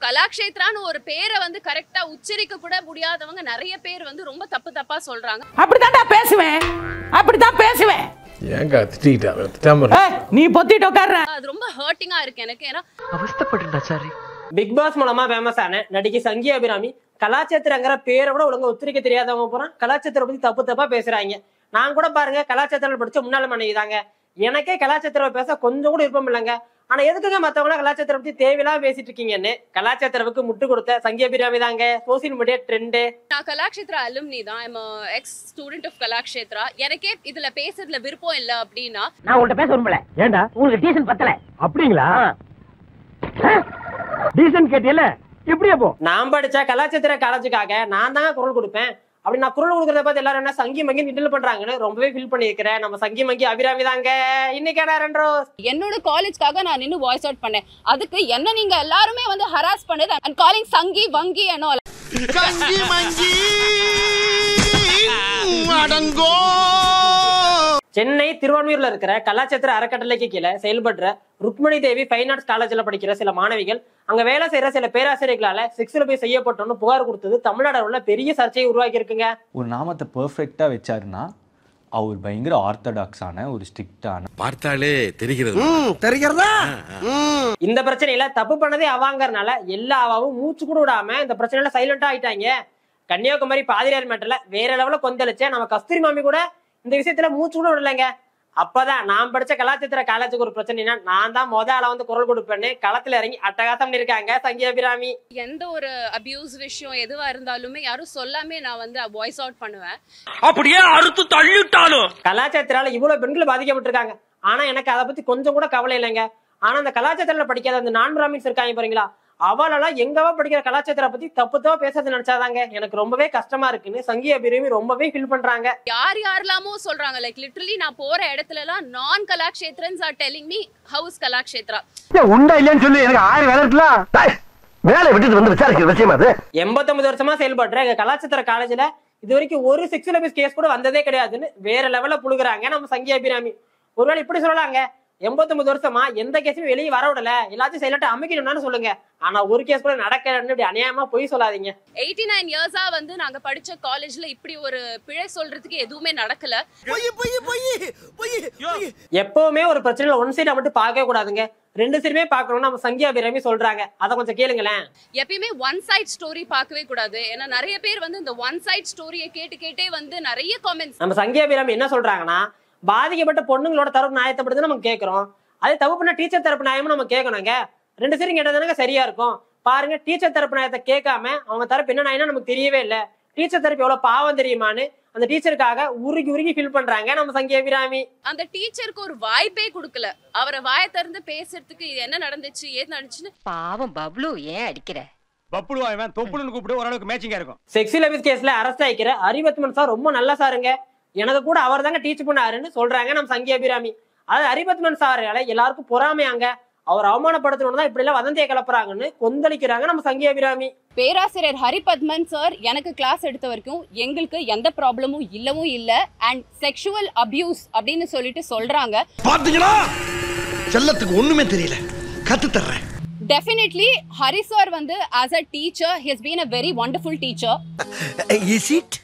கலாக்ஷேத்ரான்னு ஒரு பேரை வந்து கரெக்டா உச்சரிக்க கூட முடியாதவங்க நிறைய பேர் வந்து ரொம்ப தப்பு தப்பா சொல்றாங்க அப்படித்தான்டா பேசுவேன் அப்படித்தான் பேசுவேன் ஏங்க திட்டிக்கிட்டா திட்டாம இரு. ஏய், நீ பொத்திட்டு உட்கார்ற அது ரொம்ப ஹர்ட்டிங்கா இருக்கு எனக்கு ஏன்னா பிக் பாஸ் மூலமா ஃபேமஸ் ஆன நடிகை சங்கி அபிராமி கலாச்சேத்திரங்கிற பேரை கூட ஒழுங்கா உச்சரிக்க தெரியாதவங்க பூரா கலாச்சேத்திரம் பத்தி தப்பு தப்பா பேசுறாங்க நான் கூட பாருங்க கலாச்சேத்திரம் படிச்ச முன்னாள் மனைவி தாங்க எனக்கே கலாச்சேத்திரம் பேச கொஞ்சம் கூட விருப்பம் இல்லைங்க ஆனா எதுக்குங்க மத்தவங்க கலாச்சேத்திரம் பத்தி தேவையில்லாம பேசிட்டு இருக்கீங்கன்னு கலாச்சேத்திரவுக்கு முட்டு கொடுத்த சங்கி அபிராமி தாங்க சோசியல் மீடியா ட்ரெண்டு நான் கலாக்ஷேத்ரா அலுமினி தான் I'm ex student of Kalakshetra எனக்கே இதுல பேசுறதுல விருப்பம் இல்ல அப்படின்னா நான் உங்கள்ட்ட பேச விரும்பல ஏண்டா உங்களுக்கு டீசன் பத்தல அப்படிங்களா டீசன் கேட்டியல இப்படியே போ நான் படிச்ச கலாச்சேத்திர காலேஜுக்காக நான் தாங்க குரல் கொடுப்பேன் அப்படி நான் குரல் கொடுக்கறத பார்த்து எல்லாரும் என்ன சங்கி மங்கி கிண்டல் பண்றாங்கன்னு ரொம்பவே ஃபீல் பண்ணியிருக்கிறேன் நம்ம சங்கி மங்கி அபிராமி தாங்க இன்னைக்கு ரெண்டோ என்னோட காலேஜ்க்காக நான் நின்னு வாய்ஸ் அவுட் பண்ணேன் அதுக்கு என்ன நீங்க எல்லாருமே வந்து ஹராஸ் பண்ணது அண்ட் காலிங் சங்கி வங்கி and all கஞ்சி மஞ்சி அடங்கோ சென்னை திருவான்மையூர்ல இருக்கிற கலாச்சேத்திர அறக்கட்டளைக்கு கீழே செயல்படுற ருக்மணி தேவி ஃபைன் ஆர்ட்ஸ் காலேஜ்ல படிக்கிற சில மாணவிகள் அங்க வேலை செய்யற சில பேராசிரியர்களால செக்ஸ்ல போய் செய்யப்பட்டோம்னு புகார் கொடுத்தது தமிழ்நாடு உள்ள பெரிய சர்ச்சையை உருவாக்கி இருக்குங்க ஒரு நாமத்தை பெர்ஃபெக்டாக வச்சாருன்னா அவர் பயங்கர ஆர்த்தடாக்ஸான ஒரு ஸ்ட்ரிக்டான பார்த்தாலே தெரிகிறது தெரிகிறதா இந்த பிரச்சனையில தப்பு பண்ணதே அவாங்கறனால எல்லா அவாவும் மூச்சு கூட விடாம இந்த பிரச்சனையில சைலண்டா ஆயிட்டாங்க கன்னியாகுமரி பாதிரியார் மேட்டர்ல வேற லெவல கொந்தளிச்ச நம்ம கஸ்தூரி மாமி கூட இந்த விஷயத்துல மூச்சு கூட விடலைங்க அப்பதான் நான் படிச்ச கலாச்சித்திர காலேஜுக்கு ஒரு பிரச்சனைனா நான் தான் முத ஆளா வந்து குரல் கொடுப்பேன்னு களத்துல இறங்கி அட்டகாசம் பண்ணிருக்காங்க சங்கி அபிராமி எந்த ஒரு அபியூஸ் விஷயம் எதுவா இருந்தாலுமே யாரும் சொல்லாமே நான் வந்து வாய்ஸ் அவுட் பண்ணுவேன் அப்படியே அறுத்து தள்ளிட்டாலும் கலாச்சாரத்தினால இவ்வளவு பெண்கள் பாதிக்கப்பட்டிருக்காங்க ஆனா எனக்கு அதை பத்தி கொஞ்சம் கூட கவலை இல்லைங்க ஆனா அந்த கலாச்சாரத்துல படிக்காத அந்த நான் பிராமின்ஸ் இருக்காங்க பாருங்களா அவளெல்லாம் எங்கவா படிக்கிற கலாச்சாரத்தை பத்தி தப்பு தப்பா பேசுறது நினைச்சாதாங்க எனக்கு ரொம்பவே கஷ்டமா இருக்குன்னு சங்கியா பிரிவி ரொம்பவே ஃபீல் பண்றாங்க யார் யாரெல்லாமோ சொல்றாங்க லைக் லிட்டரலி நான் போற இடத்துல எல்லாம் நான் Kalakshetrans are telling me how's Kalakshetra உண்டா இல்லையான்னு சொல்லி எனக்கு ஆறு வேலை இருக்கலாம் வேலை விட்டுட்டு வந்து விசாரிக்கிற விஷயம் அது எண்பத்தொன்பது வருஷமா செயல்படுற எங்க கலாச்சார காலேஜ்ல இது வரைக்கும் ஒரு செக்ஷுவல் அபியூஸ் கேஸ் கூட வந்ததே கிடையாதுன்னு வேற லெவல்ல புழுகுறாங்க நம்ம சங்கியா பிராமி ஒருவேளை இப்படி சொல்லலாங்க எண்பத்தொன்பது வருஷமா எந்த கேஸும் வெளியே வர விடல எல்லாத்தையும் சைலண்டா அமைக்கணும்னு சொல்லுங்க ஆனா ஒரு கேஸ் கூட நடக்கலன்னு இப்படி அநியாயமா பொய் சொல்லாதீங்க எயிட்டி நைன் இயர்ஸா வந்து நாங்க படிச்ச காலேஜ்ல இப்படி ஒரு பிழை சொல்றதுக்கு எதுவுமே நடக்கல பொய் பொய் பொய் பொய் பொய் எப்பவுமே ஒரு பிரச்சனையில ஒன் சைடா மட்டும் பார்க்கவே கூடாதுங்க ரெண்டு சைடுமே பார்க்கணும்னு நம்ம சங்கியா பிராமி சொல்றாங்க அதை கொஞ்சம் கேளுங்களேன் எப்பயுமே ஒன் சைட் ஸ்டோரி பார்க்கவே கூடாது ஏன்னா நிறைய பேர் வந்து இந்த ஒன் சைட் ஸ்டோரியை கேட்டு கேட்டே வந்து நிறைய காமெண்ட்ஸ் நம்ம சங்கியா பிராமி என்ன சொல்றாங்கன்னா பாதிக்கப்பட்ட பொண்ணுங்களோட தரப்பு நியாயத்தை நம்ம கேட்கிறோம் அதே தப்பு பண்ண டீச்சர் தரப்பு நியாயமும் நம்ம கேட்கணுங்க ரெண்டு சைடும் கேட்டதானங்க சரியா இருக்கும் பாருங்க டீச்சர் தரப்பு நியாயத்தை கேட்காம அவங்க தரப்பு என்ன நியாயம் நமக்கு தெரியவே இல்லை டீச்சர் தரப்பு எவ்வளவு பாவம் தெரியுமான்னு அந்த டீச்சருக்காக உருகி உருகி ஃபீல் பண்றாங்க நம்ம சங்கியா பிராமி அந்த டீச்சருக்கு ஒரு வாய்ப்பே கொடுக்கல அவரை வாயை திறந்து பேசுறதுக்கு இது என்ன நடந்துச்சு ஏது நடந்துச்சுன்னு பாவம் பப்ளு ஏன் அடிக்கிற பப்புடுவா இவன் தொப்புளுன்னு கூப்பிட்டு ஓரளவுக்கு மேட்சிங்கா இருக்கும் செக்ஸுவல் அபியூஸ் கேஸ்ல அரெஸ்ட் ஆயிக்கிற அரிபத்மன் சார் ரொம்ப நல்ல சாருங்க எனக்கு கூட அவர் தாங்க டீச் பண்ணாருன்னு சொல்றாங்க நம்ம சங்கி அபிராமி அதாவது அரிபத்மன் சாரால எல்லாருக்கும் பொறாமையாங்க அவர் அவமானப்படுத்தணும் தான் இப்படி எல்லாம் வதந்தியை கிளப்புறாங்கன்னு கொந்தளிக்கிறாங்க நம்ம சங்கி அபிராமி பேராசிரியர் ஹரிபத்மன் சார் எனக்கு கிளாஸ் எடுத்த வரைக்கும் எங்களுக்கு எந்த ப்ராப்ளமும் இல்லவும் இல்ல அண்ட் செக்ஷுவல் அபியூஸ் அப்படின்னு சொல்லிட்டு சொல்றாங்க பாத்தீங்களா செல்லத்துக்கு ஒண்ணுமே தெரியல கத்து தர்றேன் டெஃபினெட்லி ஹரி சார் வந்து as a teacher he has been a very wonderful teacher is it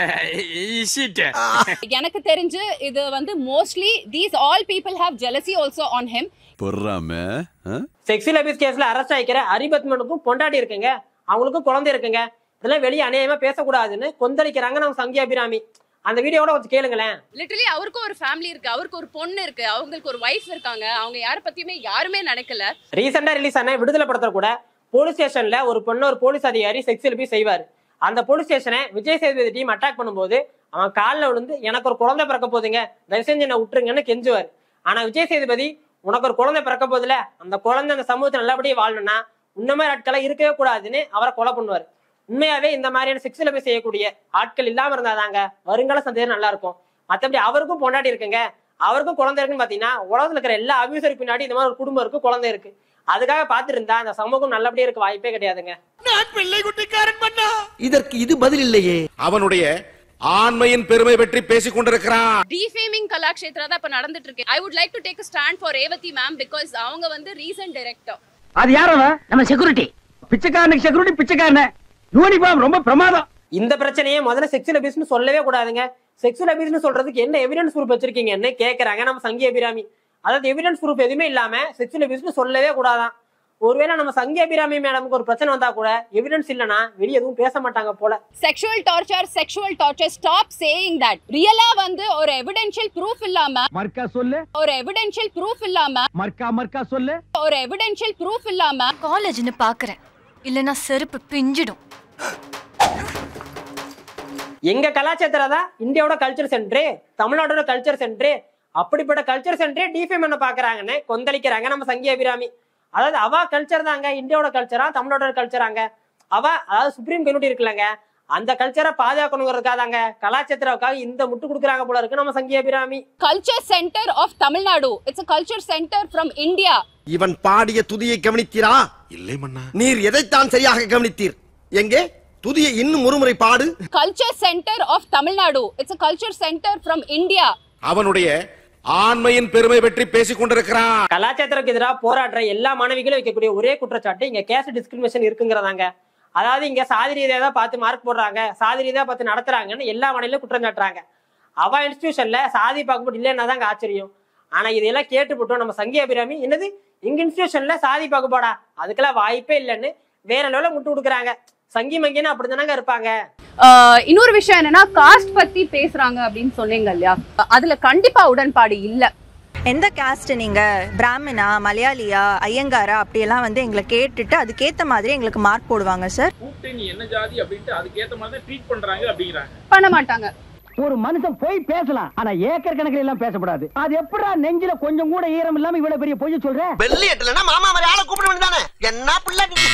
எனக்கு தெரிஞ்சு இது வந்து mostly these all people have jealousy also on him பொறாம செக்ஸுவல் அபியூஸ் கேஸ்ல அரெஸ்ட் ஆயிக்கிற ஹரிபத்மனுக்கும் பொண்டாட்டி இருக்குங்க அவங்களுக்கும் குழந்தை இருக்குங்க இதெல்லாம் வெளியே அநியாயமா பேசக்கூடாதுன்னு கொந்தளிக்கிறாங்க நம்ம சங்கி அபிராமி அந்த வீடியோட கொஞ்சம் கேளுங்களேன் லிட்டரலி அவருக்கும் ஒரு ஃபேமிலி இருக்கு அவருக்கு ஒரு பொண்ணு இருக்கு அவங்களுக்கு ஒரு வைஃப் இருக்காங்க அவங்க யார பத்தியுமே யாருமே நினைக்கல ரீசெண்டா ரிலீஸ் ஆன விடுதலை படத்துல கூட போலீஸ் ஸ்டேஷன்ல ஒரு பொண்ணு ஒரு போலீஸ் அதிகாரி செக்ஸில் போய் செய்வாரு அந்த போலீஸ் ஸ்டேஷனை விஜய் சேதுபதி டீம் அட்டாக் பண்ணும்போது அவன் காலில் விழுந்து எனக்கு ஒரு குழந்தை பிறக்க போகுதுங்க தயவு செஞ்சு என்ன விட்டுருங்கன்னு கெஞ்சுவார் ஆனா விஜய் சேதுபதி உனக்கு ஒரு குழந்தை பிறக்க போகுதுல அந்த குழந்தை அந்த சமூகத்தை நல்லபடியா வாழணும்னா உன்ன மாதிரி ஆட்களை இருக்கவே கூடாதுன்னு அவரை கொலை பண்ணுவார் உண்மையாவே இந்த மாதிரியான செக்ஸில் போய் செய்யக்கூடிய ஆட்கள் இல்லாம இருந்தாதாங்க வருங்கால சந்தேகம் நல்லா இருக்கும் மத்தபடி அவருக்கும் பொண்டாட்டி இருக்குங்க அவருக்கும் குழந்தை இருக்குன்னு பாத்தீங்கன்னா உலகத்துல இருக்கிற எல்லா அபியூசருக்கு பின்னாடி இந்த மாதிரி ஒரு குடும்பம் இருக்கு குழந்தை இருக்கு அதுக்காக பார்த்துட்டு இருந்தா அந்த சமூகம் நல்லபடியா இருக்க வாய்ப்பே கிடையாதுங்க நான் பிள்ளை குட்டிக்காரன் பண்ணா இதற்கு இது பதில் இல்லையே அவனுடைய ஆண்மையின் பெருமை பற்றி பேசிக் கொண்டிருக்கிறான் டிஃபேமிங் கலாக்ஷேத்ரா தான் இப்ப நடந்துட்டு இருக்கு I would like to take stand for Revathi ma'am because அவங்க வந்து ரீசன்ட் டைரக்டர் அது யார் அவன் நம்ம செக்யூரிட்டி பிச்சைக்காரனுக்கு செக்யூரிட்டி பிச்சைக்காரன யூனிஃபார்ம் ரொம்ப பிரமாதம் இந்த பிரச்சனையே முதல்ல செக்ஷுவல் அபியூஸ்னு சொல்லவே கூடாதுங்க செக்ஷுவல் அபியூஸ்னு சொல்றதுக்கு என்ன எவிடன்ஸ் ப்ரூஃப் வச்சிருக்கீங்கன்னு கேக்குறாங்க நம்ம சங்கி அபிராமி அதாவது எவிடன்ஸ் ப்ரூஃப் எதுவுமே இல்லாம செக்ஷுவல் அபியூஸ்னு சொல்லவே கூடாதான் ஒருவேளை நம்ம சங்கி அபிராமி மேடமுக்கு ஒரு பிரச்சனை வந்தா கூட எவிடன்ஸ் இல்லனா வெளிய எதுவும் பேச மாட்டாங்க போல sexual torture sexual torture stop saying that ரியலா வந்து ஒரு எவிடென்ஷியல் ப்ரூஃப் இல்லாம மர்க்கா சொல்லு ஒரு எவிடென்ஷியல் ப்ரூஃப் இல்லாம மர்க்கா மர்க்கா சொல்லு ஒரு எவிடென்ஷியல் ப்ரூஃப் இல்லாம காலேஜ்னு பாக்குறேன் இல்லனா செருப்பு பிஞ்சிடும் எங்க கலாச்சாரத்துல தான் இந்தியாவோட கல்ச்சர் சென்டர் தமிழ்நாட்டோட கல்ச்சர் சென்டர் அப்படிப்பட்ட கல்ச்சர் சென்டரே டிஃபைம் பண்ண பாக்குறாங்கன்னு கொந்தளிக்கிறாங்க நம்ம சங்கி அபிராமி அதாவது அவ கல்ச்சர் தாங்க இந்தியாவோட கல்ச்சரா தமிழ்நாட்டோட கல்ச்சராங்க அவ அதாவது சுப்ரீம் கம்யூனிட்டி இருக்குல்லங்க அந்த கல்ச்சரை பாதுகாக்கணுங்கிறதுக்காக தாங்க கலாச்சாரத்துக்காக இந்த முட்டு கொடுக்குறாங்க போல இருக்கு நம்ம சங்கி Abhirami culture centre of Tamil Nadu it's a culture centre from India இவன் பாடிய துதியை கவனித்தீரா இல்லை மன்னா நீர் எதைத்தான் சரியாக கவனித்தீர் எங்கே துதியை இன்னும் ஒருமுறை பாடு culture centre of Tamil Nadu it's a culture centre from India அவனுடைய ஆண்மையின் பெருமை பற்றி பேசிக் கொண்டிருக்கிறான் கலாச்சாரத்துக்கு எதிராக போராடுற எல்லா மாணவிகளும் வைக்கக்கூடிய ஒரே குற்றச்சாட்டு இங்க கேஸ்ட் டிஸ்கிரிமினேஷன் இருக்குங்கிறதாங்க அதாவது இங்க சாதி ரீதியா தான் பார்த்து மார்க் போடுறாங்க சாதி ரீதியா பார்த்து நடத்துறாங்கன்னு எல்லா மாநிலம் குற்றம் சாட்டுறாங்க அவ இன்ஸ்டிடியூஷன்ல சாதி பார்க்கும்போது இல்லைன்னா தாங்க ஆச்சரியம் ஆனா இதெல்லாம் கேட்டுப்பட்டோம் நம்ம சங்கி அபிராமி என்னது எங்க இன்ஸ்டிடியூஷன்ல சாதி பாகுபாடா அதுக்கெல்லாம் வாய்ப்பே இல்லைன்னு வேற லெவலில் முட்டு கொடுக்குறாங்க சங்கி மங்கின்னு அப்படி தானங்க இருப்பாங்க ஆஹ் இன்னொரு விஷயம் என்னன்னா காஸ்ட் பத்தி பேசுறாங்க அப்படின்னு சொன்னீங்க இல்லையா அதுல கண்டிப்பா உடன்பாடு இல்ல எந்த காஸ்ட் நீங்க பிராமினா மலையாளியா ஐயங்காரா அப்படியெல்லாம் வந்து எங்களை கேட்டுட்டு அதுக்கேத்த மாதிரி எங்களுக்கு மார்க் போடுவாங்க சார் கூப்பிட்டு நீ என்ன ஜாதி அப்படின்ட்டு அதுக்கேத்த மாதிரி தான் ட்ரீட் பண்றாங்க அப்படிங்கிறாங்க பண்ண மாட்டாங்க ஒரு மனுஷன் போய் பேசலாம் ஆனா ஏக்கர் கணக்கில் எல்லாம் பேசக்கூடாது அது எப்படா நெஞ்சில கொஞ்சம் கூட ஈரம் இல்லாம இவ்வளவு பெரிய பொய்ய சொல்ற வெள்ளி எட்டலனா மாமா மாதிரி ஆளை கூப்பிட வேண்டியதானே என்ன பிள்ளை நீ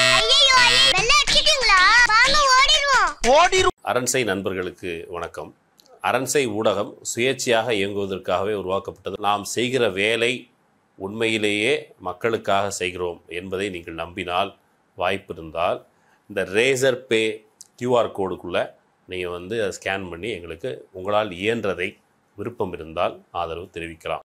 ஓடி அரண்சை நண்பர்களுக்கு வணக்கம் அரண்சை ஊடகம் சுயேட்சையாக இயங்குவதற்காகவே உருவாக்கப்பட்டது நாம் செய்கிற வேலை உண்மையிலேயே மக்களுக்காக செய்கிறோம் என்பதை நீங்கள் நம்பினால் வாய்ப்பு இருந்தால் இந்த ரேசர் பே கியூஆர் கோடுக்குள்ளே நீங்கள் வந்து அதை ஸ்கேன் பண்ணி எங்களுக்கு உங்களால் இயன்றதை விருப்பம் இருந்தால் ஆதரவு தெரிவிக்கலாம்